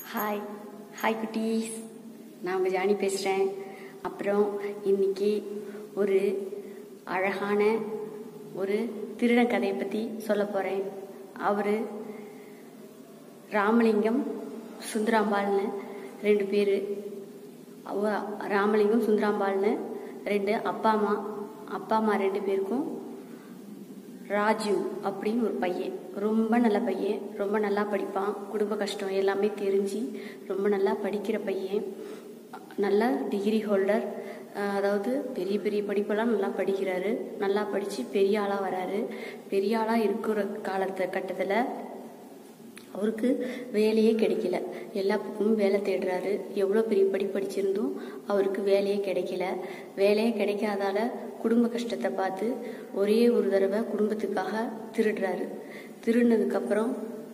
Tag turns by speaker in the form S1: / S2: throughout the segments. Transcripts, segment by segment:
S1: hi hi குட்டீஸ் நான் உங்கள் ஜானி பேசுகிறேன் அப்புறம் இன்னைக்கு ஒரு அழகான ஒரு திருடன் கதையை பற்றி சொல்ல போகிறேன் அவர் ராமலிங்கம் சுந்தராம்பாள்னு ரெண்டு பேர் அவ ராமலிங்கம் சுந்தராம்பாள்னு ரெண்டு அப்பா அம்மா அப்பா அம்மா ரெண்டு பேருக்கும் ராஜு அப்படின்னு ஒரு பையன் ரொம்ப நல்ல பையன் ரொம்ப நல்லா படிப்பான் குடும்ப கஷ்டம் எல்லாமே தெரிஞ்சு ரொம்ப நல்லா படிக்கிற பையன் நல்லா டிகிரி ஹோல்டர் அதாவது பெரிய பெரிய படிப்பெல்லாம் நல்லா படிக்கிறாரு நல்லா படித்து பெரிய ஆளாக வராரு பெரிய ஆளாக இருக்கிற காலத்து கட்டத்தில் அவருக்கு வேலையே கிடைக்கல எல்லா பக்கமும் வேலை தேடுறாரு எவ்வளோ பெரிய படி படிச்சிருந்தும் அவருக்கு வேலையே கிடைக்கல வேலையே கிடைக்காதால குடும்ப கஷ்டத்தை பார்த்து ஒரே ஒரு தடவை குடும்பத்துக்காக திருடுறாரு திருடினதுக்கப்புறம்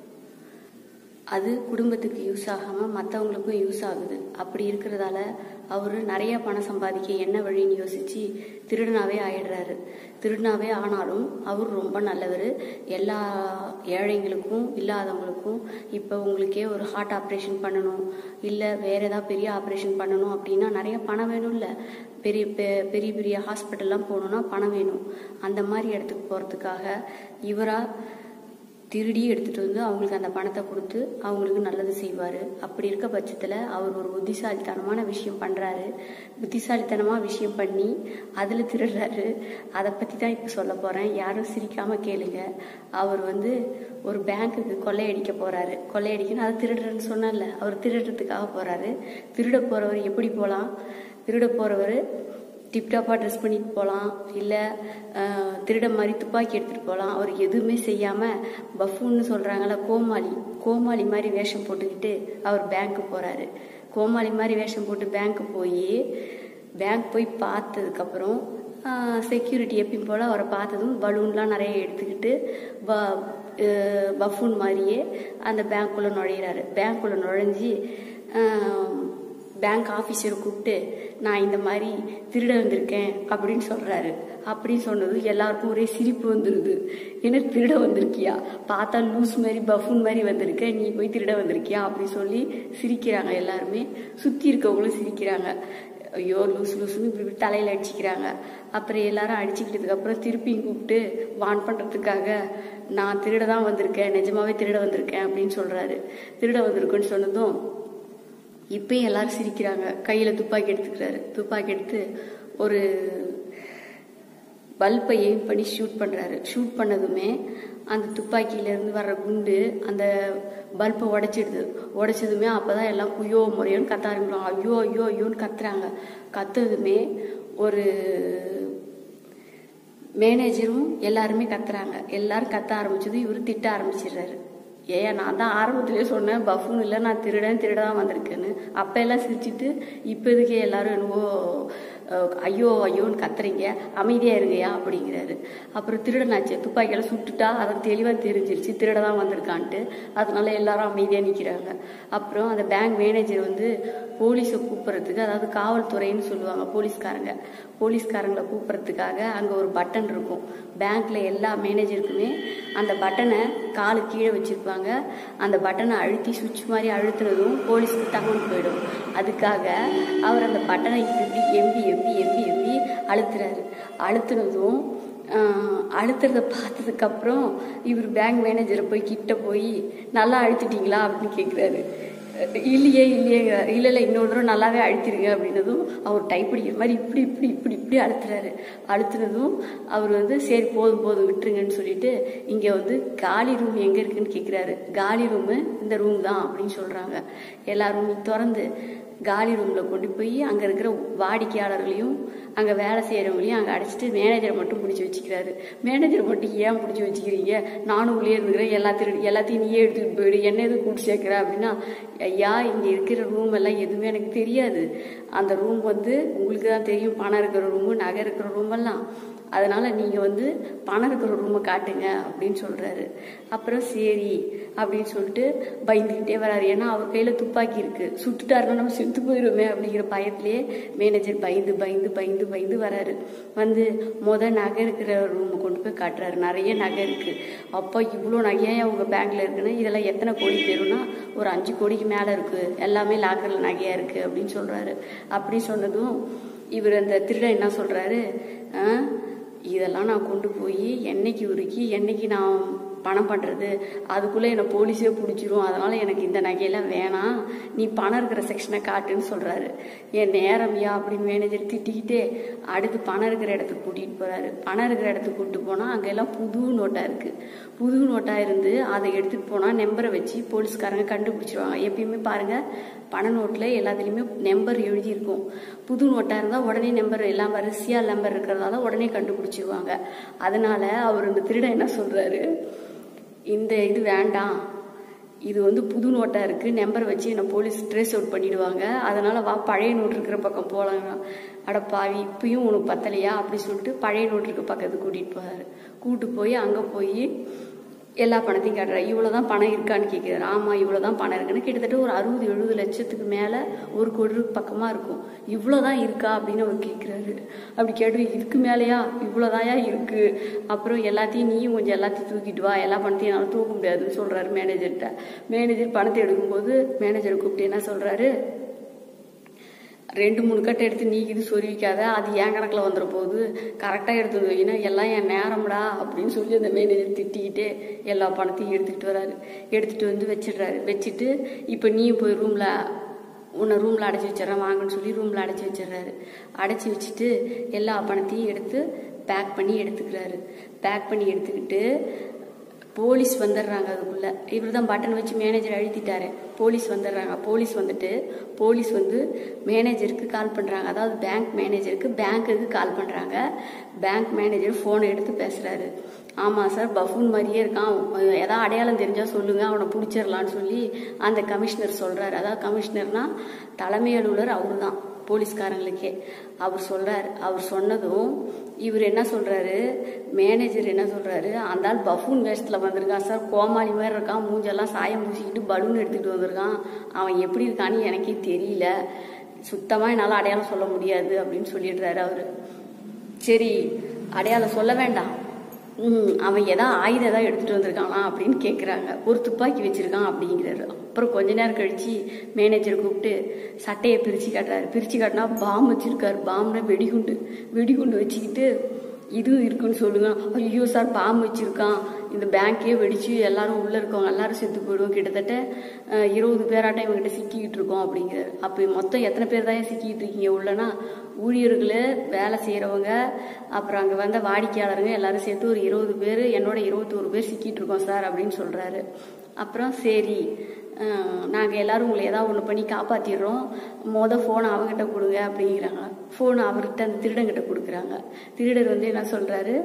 S1: அது குடும்பத்துக்கு யூஸ் ஆகாமல் மற்றவங்களுக்கும் யூஸ் ஆகுது அப்படி இருக்கிறதால அவர் நிறைய பணம் சம்பாதிக்க என்ன வழின்னு யோசிச்சு திருடனாவே ஆயிடுறாரு திருடனாவே ஆனாலும் அவர் ரொம்ப நல்லவர் எல்லா ஏழைங்களுக்கும் இல்லாதவங்களுக்கும் இப்போ உங்களுக்கே ஒரு ஹார்ட் ஆப்ரேஷன் பண்ணணும் இல்லை வேற ஏதாவது பெரிய ஆப்ரேஷன் பண்ணணும் அப்படின்னா நிறைய பணம் வேணும்ல பெரிய பெரிய பெரிய ஹாஸ்பிட்டல்லாம் போகணுன்னா பணம் வேணும் அந்த மாதிரி இடத்துக்கு போகிறதுக்காக இவராக திருடி எடுத்துட்டு வந்து அவங்களுக்கு அந்த பணத்தை கொடுத்து அவங்களுக்கு நல்லது செய்வார் அப்படி இருக்க பட்சத்தில் அவர் ஒரு புத்திசாலித்தனமான விஷயம் பண்ணுறாரு புத்திசாலித்தனமாக விஷயம் பண்ணி அதில் திருடுறாரு அதை பற்றி தான் இப்போ சொல்ல போகிறேன் யாரும் சிரிக்காமல் கேளுங்க அவர் வந்து ஒரு பேங்க்குக்கு கொள்ளையடிக்க போகிறாரு கொள்ளையடிக்கணும் அதை திருடுறேன்னு சொன்னல அவர் திருடுறதுக்காக போகிறாரு திருட போகிறவர் எப்படி போகலாம் திருட போகிறவர் டிப்டாப்பாக ட்ரெஸ் பண்ணிட்டு போகலாம் இல்லை திருட மாதிரி துப்பாக்கி எடுத்துகிட்டு போகலாம் அவர் எதுவுமே செய்யாமல் பஃபுன்னு சொல்கிறாங்கள கோமாளி கோமாளி மாதிரி வேஷம் போட்டுக்கிட்டு அவர் பேங்க்கு போகிறாரு கோமாளி மாதிரி வேஷம் போட்டு பேங்க்கு போய் பேங்க் போய் பார்த்ததுக்கப்புறம் செக்யூரிட்டி எப்பயும் போல் அவரை பார்த்ததும் பலூன்லாம் நிறைய எடுத்துக்கிட்டு ப பஃபூன் மாதிரியே அந்த பேங்க்குள்ளே நுழையிறாரு பேங்க்குள்ளே நுழைஞ்சி பேங்க் ஆஃபீஸரை கூப்பிட்டு நான் இந்த மாதிரி திருட வந்திருக்கேன் அப்படின்னு சொல்கிறாரு அப்படின்னு சொன்னது எல்லாருக்கும் ஒரே சிரிப்பு வந்துடுது என்ன திருட வந்திருக்கியா பார்த்தா லூஸ் மாதிரி பஃபூன் மாதிரி வந்திருக்க நீ போய் திருட வந்திருக்கியா அப்படின்னு சொல்லி சிரிக்கிறாங்க எல்லாருமே சுற்றி இருக்கவங்களும் சிரிக்கிறாங்க ஐயோ லூஸ் லூஸ்னு இப்படி தலையில் அடிச்சுக்கிறாங்க அப்புறம் எல்லாரும் அடிச்சுக்கிட்டதுக்கு அப்புறம் திருப்பியும் கூப்பிட்டு வான் பண்ணுறதுக்காக நான் திருட தான் வந்திருக்கேன் நிஜமாவே திருட வந்திருக்கேன் அப்படின்னு சொல்கிறாரு திருட வந்திருக்கேன்னு சொன்னதும் இப்பயும் எல்லாரும் சிரிக்கிறாங்க கையில் துப்பாக்கி எடுத்துக்கிறாரு துப்பாக்கி எடுத்து ஒரு பல்பை எய்ம் பண்ணி ஷூட் பண்ணுறாரு ஷூட் பண்ணதுமே அந்த துப்பாக்கியிலேருந்து வர்ற குண்டு அந்த பல்பை உடைச்சிடுது உடைச்சதுமே அப்போ தான் எல்லாம் குய்யோ முறையோன்னு கத்த ஆரம்பிக்கிறாங்க ஐயோ ஐயோ ஐயோன்னு கத்துறாங்க கத்துறதுமே ஒரு மேனேஜரும் எல்லாருமே கத்துறாங்க எல்லாரும் கத்த ஆரம்பிச்சது இவர் திட்ட ஆரம்பிச்சிடுறாரு ஏன் நான் தான் ஆரம்பத்திலே சொன்னேன் பஃபூன் இல்லை நான் திருடன் திருட தான் வந்திருக்கேன்னு அப்போ எல்லாம் சிரிச்சிட்டு இப்போ இதுக்கே எல்லாரும் என்னவோ ஐயோ ஐயோன்னு கத்துறீங்க அமைதியாக இருங்கயா அப்படிங்கிறாரு அப்புறம் திருடனாச்சு துப்பாக்கியெல்லாம் சுட்டுட்டா அதை தெளிவாக தெரிஞ்சிருச்சு திருட தான் வந்திருக்கான்ட்டு அதனால எல்லாரும் அமைதியாக நிற்கிறாங்க அப்புறம் அந்த பேங்க் மேனேஜர் வந்து போலீஸை கூப்பிட்றதுக்கு அதாவது காவல்துறைன்னு சொல்லுவாங்க போலீஸ்காரங்க போலீஸ்காரங்களை கூப்பிட்றதுக்காக அங்கே ஒரு பட்டன் இருக்கும் பேங்க்ல எல்லா மேனேஜருக்குமே அந்த பட்டனை காலு கீழே வச்சிருப்பாங்க அந்த பட்டனை அழுத்தி சுவிட்ச் மாதிரி அழுத்துனதும் போலீஸ்க்கு தகவல் போயிடும் அதுக்காக அவர் அந்த பட்டனை இப்படி எம்பி எம்பி எம்பி எம்பி அழுத்துறாரு அழுத்துனதும் அழுத்துறத பார்த்ததுக்கப்புறம் இவர் பேங்க் மேனேஜரை போய் கிட்ட போய் நல்லா அழுத்திட்டீங்களா அப்படின்னு கேட்குறாரு இல்லையே இல்லையேங்கிறார் இல்லை இல்லை இன்னொரு தடவை நல்லாவே அழுத்திருங்க அப்படின்னதும் அவர் டைப் அடிக்கிற மாதிரி இப்படி இப்படி இப்படி இப்படி அழுத்துறாரு அழுத்துனதும் அவர் வந்து சரி போதும் போதும் விட்டுருங்கன்னு சொல்லிட்டு இங்கே வந்து காலி ரூம் எங்கே இருக்குன்னு கேட்குறாரு காலி ரூமு இந்த ரூம் தான் அப்படின்னு சொல்கிறாங்க எல்லா ரூமையும் திறந்து காலி ரூமில் கொண்டு போய் அங்கே இருக்கிற வாடிக்கையாளர்களையும் அங்கே வேலை செய்கிறவங்களையும் அங்கே அடைச்சிட்டு மேனேஜரை மட்டும் பிடிச்சி வச்சுக்கிறாரு மேனேஜரை மட்டும் ஏன் பிடிச்சி வச்சுக்கிறீங்க நானும் உள்ளே இருந்துக்கிறேன் எல்லாத்தையும் எல்லாத்தையும் நீயே எடுத்துக்கிட்டு போயிடு என்ன எதுவும் கூட்டு சேர்க்குற அப்படின்னா ஐயா இங்கே இருக்கிற ரூம் எல்லாம் எதுவுமே எனக்கு தெரியாது அந்த ரூம் வந்து உங்களுக்கு தான் தெரியும் பணம் இருக்கிற ரூமு நகை இருக்கிற ரூமெல்லாம் அதனால நீங்க வந்து பணம் இருக்கிற ரூமை காட்டுங்க அப்படின்னு சொல்றாரு அப்புறம் சரி அப்படின்னு சொல்லிட்டு பயந்துக்கிட்டே வராரு ஏன்னா அவர் கையில துப்பாக்கி இருக்கு சுட்டுட்டாருன்னா நம்ம செத்து போயிருமே அப்படிங்கிற பயத்திலேயே மேனேஜர் பயந்து பயந்து பயந்து பயந்து வராரு வந்து முத நகை இருக்கிற ரூமை கொண்டு போய் காட்டுறாரு நிறைய நகை இருக்கு அப்போ இவ்வளோ நகையா உங்க பேங்க்ல இருக்குன்னா இதெல்லாம் எத்தனை கோடி பேருன்னா ஒரு அஞ்சு கோடிக்கு மேல இருக்கு எல்லாமே லாக்கர்ல நகையா இருக்கு அப்படின்னு சொல்றாரு அப்படி சொன்னதும் இவர் அந்த திருடன் என்ன சொல்றாரு "ஆ, இதெல்லாம் நான் கொண்டு போய் என்னைக்கு உருக்கி என்னைக்கு நான் பணம் பண்றது அதுக்குள்ள என்னை போலீஸே பிடிச்சிரும் அதனால எனக்கு இந்த நகையெல்லாம் வேணாம் நீ பணம் இருக்கிற செக்ஷனை காட்டுன்னு சொல்றாரு என் நேரம்யா அப்படின்னு மேனேஜர் திட்டிக்கிட்டே அடுத்து பணம் இருக்கிற இடத்துக்கு கூட்டிட்டு போறாரு பணம் இருக்கிற இடத்துக்கு கூட்டிட்டு போனா அங்கெல்லாம் புது நோட்டா இருக்கு புது நோட்டா இருந்து அதை எடுத்துட்டு போனா நம்பரை வச்சு போலீஸ்காரங்க கண்டுபிடிச்சிருவாங்க எப்பயுமே பாருங்க பண நோட்டில் எல்லாத்துலேயுமே நம்பர் எழுதியிருக்கும் புது நோட்டாக இருந்தால் உடனே நம்பர் எல்லாம் வரிசையாக நம்பர் இருக்கிறதால உடனே கண்டுபிடிச்சிருவாங்க அதனால அவர் இந்த திருடன் என்ன சொல்றாரு இந்த இது வேண்டாம் இது வந்து புது நோட்டாக இருக்குது நம்பர் வச்சு என்னை போலீஸ் ட்ரேஸ் அவுட் பண்ணிடுவாங்க அதனால வா பழைய நோட் இருக்கிற பக்கம் போகலாம் அட பாவி இப்பயும் உனக்கு பத்தலையா அப்படி சொல்லிட்டு பழைய நோட் இருக்க பக்கத்துக்கு கூட்டிகிட்டு போகிறாரு கூட்டு போய் அங்கே போய் எல்லா பணத்தையும் காட்டுறாரு இவ்வளோதான் பணம் இருக்கான்னு கேட்குறாரு ஆமாம் இவ்வளோதான் பணம் இருக்குன்னு கிட்டத்தட்ட ஒரு அறுபது எழுபது லட்சத்துக்கு மேலே ஒரு கோடி பக்கமாக இருக்கும் இவ்வளோதான் இருக்கா அப்படின்னு அவர் கேட்குறாரு அப்படி கேட்டு இதுக்கு மேலேயா இவ்வளோதாயா இருக்கு அப்புறம் எல்லாத்தையும் நீயும் கொஞ்சம் எல்லாத்தையும் தூக்கிட்டு வா எல்லா பணத்தையும் என்னால் தூக்க முடியாதுன்னு சொல்கிறாரு மேனேஜர்கிட்ட மேனேஜர் பணத்தை எடுக்கும்போது மேனேஜரை கூப்பிட்டு என்ன சொல்கிறாரு ரெண்டு மூணு கட்டை எடுத்து நீ இது சொருவிக்காத அது என் கணக்கில் வந்துட போகுது கரெக்டாக எடுத்து வைனா எல்லாம் என் நேரம்டா அப்படின்னு சொல்லி அந்த மேனேஜர் திட்டிக்கிட்டு எல்லா பணத்தையும் எடுத்துக்கிட்டு வராரு எடுத்துகிட்டு வந்து வச்சிடுறாரு வச்சுட்டு இப்போ நீயும் போய் ரூமில் உன்னை ரூமில் அடைச்சி வச்சிடறேன் வாங்கன்னு சொல்லி ரூமில் அடைச்சி வச்சிடுறாரு அடைச்சி வச்சுட்டு எல்லா பணத்தையும் எடுத்து பேக் பண்ணி எடுத்துக்கிறாரு பேக் பண்ணி எடுத்துக்கிட்டு போலீஸ் வந்துடுறாங்க அதுக்குள்ள இவர் தான் பட்டன் வச்சு மேனேஜர் அழுத்திட்டாரு போலீஸ் வந்துடுறாங்க போலீஸ் வந்துட்டு போலீஸ் வந்து மேனேஜருக்கு கால் பண்ணுறாங்க அதாவது பேங்க் மேனேஜருக்கு பேங்க்குக்கு கால் பண்ணுறாங்க பேங்க் மேனேஜர் ஃபோனை எடுத்து பேசுகிறாரு ஆமாம் சார் பஃபூன் மாதிரியே இருக்கான் ஏதாவது அடையாளம் தெரிஞ்சால் சொல்லுங்கள் அவனை பிடிச்சிடலான்னு சொல்லி அந்த கமிஷனர் சொல்கிறாரு அதாவது கமிஷனர்னா தலைமை அலுவலர் அவரு தான் போலீஸ்காரங்களுக்கே அவர் சொல்றாரு அவர் சொன்னதும் இவர் என்ன சொல்றாரு மேனேஜர் என்ன சொல்றாரு அந்த ஆள் பஃபூன் வேஷத்துல வந்திருக்கான் சார் கோமாளி மாதிரி இருக்கான் மூஞ்செல்லாம் சாயம் பூசிக்கிட்டு பலூன் எடுத்துக்கிட்டு வந்திருக்கான் அவன் எப்படி இருக்கான்னு எனக்கே தெரியல சுத்தமா என்னால் அடையாளம் சொல்ல முடியாது அப்படின்னு சொல்லிடுறாரு அவரு சரி அடையாளம் சொல்ல வேண்டாம் ம் அவன் ஏதோ ஆயுதம் ஏதாவது எடுத்துட்டு வந்திருக்கானா அப்படின்னு கேட்குறாங்க ஒரு துப்பாக்கி வச்சிருக்கான் அப்படிங்கிறாரு அப்புறம் கொஞ்ச நேரம் கழிச்சு மேனேஜர் கூப்பிட்டு சட்டையை பிரித்து காட்டுறாரு பிரித்து காட்டினா பாம் வச்சிருக்காரு பாம்னா வெடிகுண்டு வெடிகுண்டு வச்சுக்கிட்டு இதுவும் இருக்குன்னு சொல்லுங்க ஐயோ சார் பாம்பு வச்சிருக்கான் இந்த பேங்க்கே வெடிச்சு எல்லாரும் உள்ள இருக்கவங்க எல்லாரும் செத்து போயிடுவோம் கிட்டத்தட்ட அஹ், இருபது பேராட்டம் இவங்ககிட்ட சிக்கிக்கிட்டு இருக்கோம் அப்படிங்கிறாரு அப்போ மொத்தம் எத்தனை பேர் தான் சிக்கிட்டு இருக்கீங்க உள்ளனா ஊழியர்களு வேலை செய்கிறவங்க அப்புறம் அங்கே வந்த வாடிக்கையாளருங்க எல்லாரும் சேர்த்து ஒரு இருபது பேர் என்னோட இருபத்தோரு பேர் சிக்கிட்டு இருக்கோம் சார் அப்படின்னு சொல்கிறாரு அப்புறம் சரி நாங்கள் எல்லாரும் உங்களை ஏதாவது ஒன்று பண்ணி காப்பாற்றிடுறோம் மொதல் ஃபோனை அவங்ககிட்ட கொடுங்க அப்படிங்கிறாங்க ஃபோனை அவர்கிட்ட அந்த திருடங்கிட்ட கொடுக்குறாங்க திருடர் வந்து என்ன சொல்கிறாரு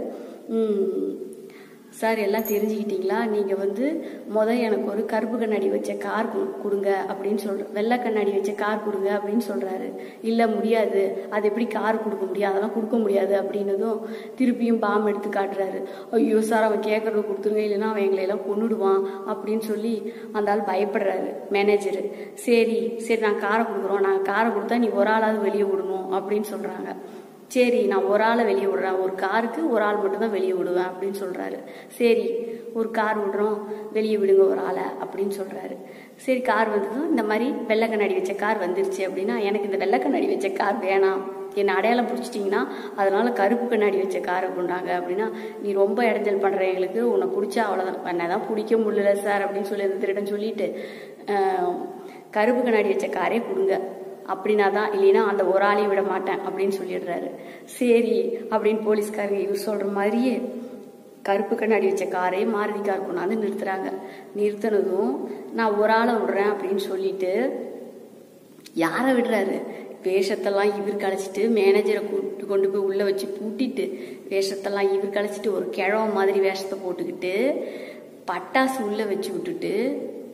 S1: சார் எல்லாம் தெரிஞ்சுக்கிட்டீங்களா நீங்கள் வந்து முத எனக்கு ஒரு கருப்பு கண்ணாடி வச்ச கார் கு- கொடுங்க அப்படின்னு சொல்ற வெள்ளை கண்ணாடி வச்ச கார் கொடுங்க அப்படின்னு சொல்கிறாரு இல்லை முடியாது அது எப்படி கார் கொடுக்க முடியும் அதெல்லாம் கொடுக்க முடியாது அப்படின்னதும் திருப்பியும் பாம் எடுத்து காட்டுறாரு ஐயோ சார் அவன் கேட்கறத கொடுத்துருங்க இல்லைன்னா அவன் எங்களை எல்லாம் கொன்னுடுவான் அப்படின்னு சொல்லி அந்த ஆள் பயப்படுறாரு மேனேஜரு சரி சரி நான் காரை கொடுக்குறோம் நாங்கள் காரை கொடுத்தா நீ ஒரு ஆளாவது வெளியே விடணும் அப்படின்னு சொல்கிறாங்க சரி நான் ஒரு ஆளை வெளியே விடுறேன் ஒரு காருக்கு ஒரு ஆள் மட்டும் தான் வெளியே விடுவேன் அப்படின்னு சொல்றாரு சரி ஒரு கார் விடுறோம் வெளியே விடுங்க ஒரு ஆளை அப்படின்னு சொல்றாரு சரி கார் வந்ததும் இந்த மாதிரி வெள்ளை கண்ணாடி வச்ச கார் வந்துருச்சு அப்படின்னா எனக்கு இந்த வெள்ளை கண்ணாடி வச்ச கார் வேணாம் என்னை அடையாளம் பிடிச்சிட்டிங்கன்னா அதனால கருப்பு கண்ணாடி வச்ச காரை கொண்டாங்க அப்படின்னா நீ ரொம்ப இடைஞ்சல் பண்ற எங்களுக்கு உன்னை பிடிச்சா அவ்வளோதான் என்ன தான் பிடிக்க முடியல சார் அப்படின்னு சொல்லி அந்த திருடன் சொல்லிட்டு ஆஹ், கருப்பு கண்ணாடி வச்ச காரே கொடுங்க அப்படின்னா தான் இல்லைன்னா அந்த ஒரு ஆளையும் விட மாட்டேன் அப்படின்னு சொல்லிடுறாரு சரி அப்படின்னு போலீஸ்காரங்க இவர் சொல்ற மாதிரியே கருப்பு கண்ணாடி வச்ச காரே மாருதி கார் கொண்டாந்து நிறுத்துறாங்க நிறுத்தினதும் நான் ஒரு ஆளை விடுறேன் அப்படின்னு சொல்லிட்டு யாரை விடுறாரு வேஷத்தெல்லாம் இவர் கழிச்சிட்டு மேனேஜரை கூப்பிட்டு கொண்டு போய் உள்ள வச்சு பூட்டிட்டு வேஷத்தெல்லாம் இவர் கழிச்சிட்டு ஒரு கிழவ மாதிரி வேஷத்தை போட்டுக்கிட்டு பட்டாசு உள்ள வச்சு விட்டுட்டு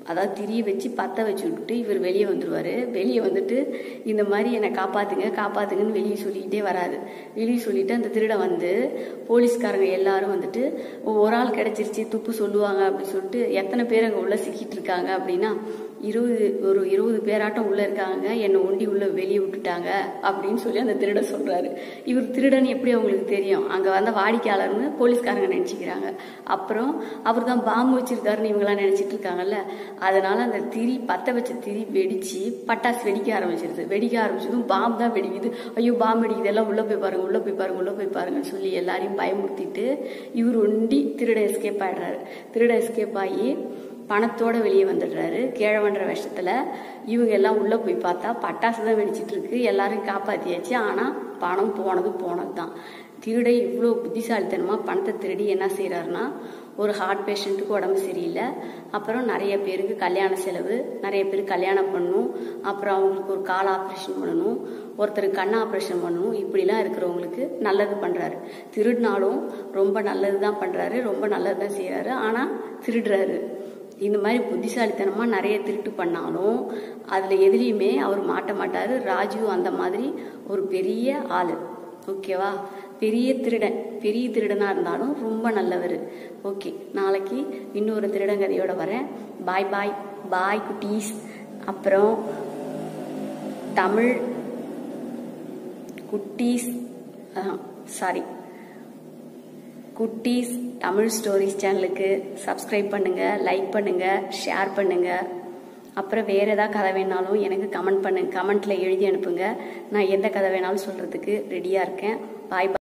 S1: அதாவது திரிய வச்சு பற்ற வச்சு விட்டுட்டு இவர் வெளியே வந்துடுவார் வெளியே வந்துட்டு இந்த மாதிரி என்னை காப்பாற்றுங்க காப்பாற்றுங்கன்னு வெளியே சொல்லிக்கிட்டே வராது வெளியே சொல்லிட்டு அந்த திருடன் வந்து போலீஸ்காரங்க எல்லாரும் வந்துட்டு ஒரு ஆள் கிடச்சிருச்சு துப்பு சொல்லுவாங்க அப்படின்னு சொல்லிட்டு எத்தனை பேர் அங்கே உள்ள சிக்கிட்டு இருக்காங்க அப்படின்னா இருபது ஒரு இருபது பேராட்டம் உள்ள இருக்காங்க என்னை ஒண்டி உள்ள வெளியே விட்டுட்டாங்க அப்படின்னு சொல்லி அந்த திருடன் சொல்றாரு இவர் திருடன் எப்படி அவங்களுக்கு தெரியும் அங்க வந்த வாடிக்கையாளர்னு போலீஸ்காரங்க நினைச்சுக்கிறாங்க அப்புறம் அவர் தான் பாம்பு வச்சிருக்காருன்னு இவங்கெல்லாம் நினைச்சிட்டு இருக்காங்கல்ல அதனால அந்த திரி பத்த வச்ச திரி வெடிச்சு பட்டாசு வெடிக்க ஆரம்பிச்சிருது வெடிக்க ஆரம்பிச்சதும் பாம்பு தான் வெடிக்குது ஐயோ பாம்பு வெடிக்குது எல்லாம் உள்ள போய் பாருங்க உள்ள போய் பாருங்க உள்ள போய் பாருங்கன்னு சொல்லி எல்லாரையும் பயமுறுத்திட்டு இவர் ஒண்டி திருட எஸ்கேப் ஆயிடுறாரு திருட எஸ்கேப் ஆகி பணத்தோட வெளியே வந்துடுறாரு கிழவன்ற விஷத்துல இவங்க எல்லாம் உள்ள போய் பார்த்தா பட்டாசு தான் வெடிச்சிட்டு இருக்கு எல்லாரையும் காப்பாத்தியாச்சு ஆனா பணம் போனது போனது தான் திருடை இவ்வளோ புத்திசாலித்தனமா பணத்தை திருடி என்ன செய்யறாருன்னா ஒரு ஹார்ட் பேஷண்ட்டுக்கு உடம்பு சரியில்லை அப்புறம் நிறைய பேருக்கு கல்யாண செலவு நிறைய பேர் கல்யாணம் பண்ணணும் அப்புறம் அவங்களுக்கு ஒரு கால் ஆப்ரேஷன் பண்ணணும் ஒருத்தருக்கு கண் ஆப்ரேஷன் பண்ணணும் இப்படிலாம் இருக்கிறவங்களுக்கு நல்லது பண்றாரு திருடினாலும் ரொம்ப நல்லது தான் பண்றாரு ரொம்ப நல்லது தான் செய்யறாரு ஆனா திருடுறாரு இந்த மாதிரி புத்திசாலித்தனமா நிறைய திருட்டு பண்ணாலும் அதுல எதுலேயுமே அவர் மாட்ட மாட்டாரு ராஜு அந்த மாதிரி ஒரு பெரிய ஆளு ஓகேவா பெரிய திருடன் பெரிய திருடனா இருந்தாலும் ரொம்ப நல்லவர் ஓகே நாளைக்கு இன்னொரு திருடன் கதையோட வரேன் பாய் பாய் பாய் குட்டீஸ் அப்புறம் தமிழ் குட்டீஸ் சாரி குட்டீஸ் தமிழ் ஸ்டோரிஸ் சேனலுக்கு சப்ஸ்கிரைப் பண்ணுங்க லைக் பண்ணுங்க ஷேர் பண்ணுங்க அப்புறம் வேற ஏதாவது கதை வேணாலும் எனக்கு கமெண்ட் பண்ணுங்க கமெண்ட்ல எழுதி அனுப்புங்க நான் எந்த கதை வேணாலும் சொல்றதுக்கு ரெடியா இருக்கேன் பாய்